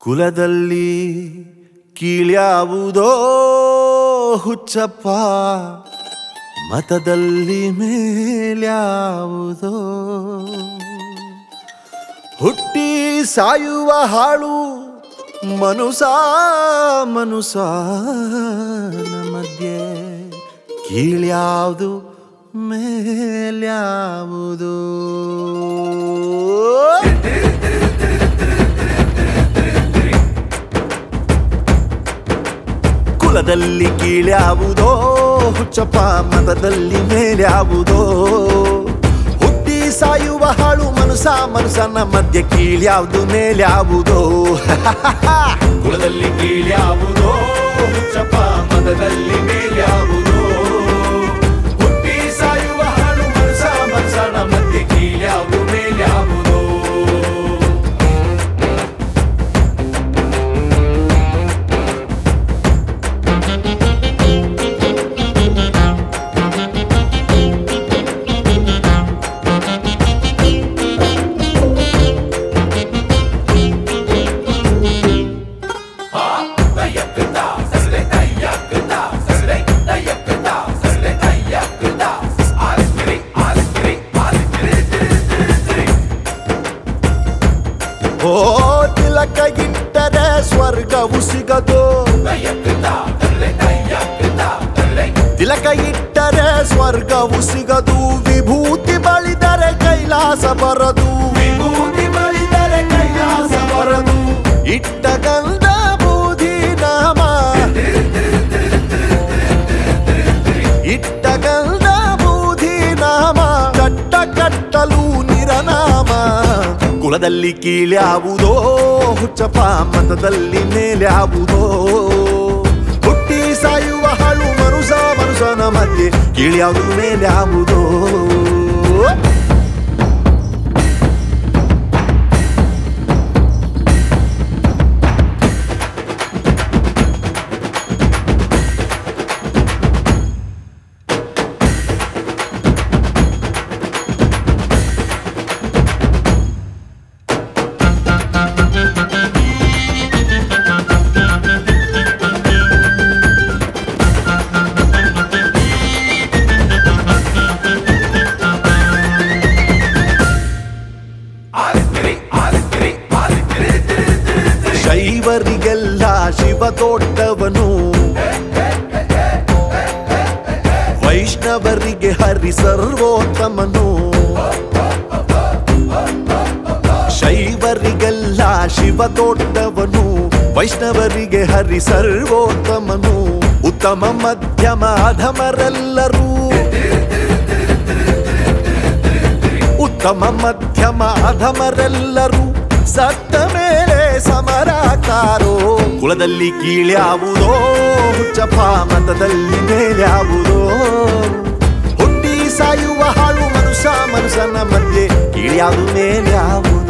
ಕುಲದಲ್ಲಿ ಕೀಳ್ಯಾವುದೋ ಹುಚ್ಚಪ್ಪ ಮತದಲ್ಲಿ ಮೇಲ್ಯಾವುದೋ ಹುಟ್ಟಿ ಸಾಯುವ ಹಾಳು ಮನುಸ ಮನುಸ ಮಧ್ಯೆ ಕೀಳ್ಯಾವುದು ಮೇಲ್ಯಾವುದು ಕುಲದಲ್ಲಿ ಕೀಳ್ಯಾವುದೋ ಹುಚ್ಚಪ್ಪ ಮತದಲ್ಲಿ ಮೇಲ್ಯಾವುದೋ ಹುಟ್ಟಿ ಸಾಯುವ ಹಾಳು ಮನುಸ ಮನುಸನ ಮಧ್ಯೆ ಕೀಳ್ಯಾವುದು ಮೇಲ್ಯಾವುದೋ ಕುಲದಲ್ಲಿ ಕೀಳ್ಯಾವುದೋ ಹುಚ್ಚಪ್ಪ ಮತದಲ್ಲಿ ಮೇಲ್ಯಾವುದೋ ಹುಟ್ಟಿ ಸಾಯುವ ಹಾಳು ಮನಸ ಮನಸನ ಮಧ್ಯೆ ಕೀಳ್ಯಾವುದು ಮೇಲ್ಯಾವುದೋ ಓ ತಿಲಕ ಇಟ್ಟರೆ ಸ್ವರ್ಗವು ಸಿಗದು ತಿಲಕ ಇಟ್ಟರೆ ಸ್ವರ್ಗವು ಸಿಗದು ವಿಭೂತಿ ಬಳಿದರೆ ಕೈಲಾಸ ಬರದು ವಿಭೂತಿ ಬಳಿದರೆ ಕೈಲಾಸ ಬರದು ಇಟ್ಟ ಗಂಧ ಬೂದಿ ನಾಮ ಇಟ್ಟ ಗಂಧ ಬೂದಿ ನಾಮ ಕಟ್ಟ ಕಟ್ಟಲು ನಿರನಾಮ ಕುಲದಲ್ಲಿ ಕೀಳ್ಯಾವುದೋ ಹುಚ್ಚಪ್ಪ ಮತದಲ್ಲಿ ಮೇಲ್ಯಾವುದೋ ಹುಟ್ಟಿ ಸಾಯುವ ಹಾಳು ಮನುಸ ಮನುಷ್ಯನ ಮಧ್ಯೆ ಕೀಳ್ಯಾವುದು ಮೇಲ್ಯಾವುದೋ ಶೈವರಿಗೆಲ್ಲ ಶಿವ ದೊಡ್ಡವನು ವೈಷ್ಣವರಿಗೆ ಹರಿ ಸರ್ವೋತ್ತಮನು ಶೈವರಿಗೆಲ್ಲ ಶಿವ ದೊಡ್ಡವನು ವೈಷ್ಣವರಿಗೆ ಹರಿ ಸರ್ವೋತ್ತಮನು ಉತ್ತಮ ಮಧ್ಯಮ ಅಧಮರೆಲ್ಲರೂ ಉತ್ತಮ ಮಧ್ಯಮ ಅಧಮರೆಲ್ಲರೂ ಸತ್ತ ಮೇಲೆ ಸಮರಾಕಾರೋ ಕುಲದಲ್ಲಿ ಕೀಳ್ಯಾವುದೋ ಹುಚ್ಚಪ್ಪ ಮತದಲ್ಲಿ ಮೇಲ್ಯಾವುದೋ ಹುಟ್ಟಿ ಸಾಯುವ ಹಾಳು ಮನುಷ್ಯ ಮನುಷ್ಯನ ಮಧ್ಯೆ ಕೀಳ್ಯಾವುದು ಮೇಲ್ಯಾವುದು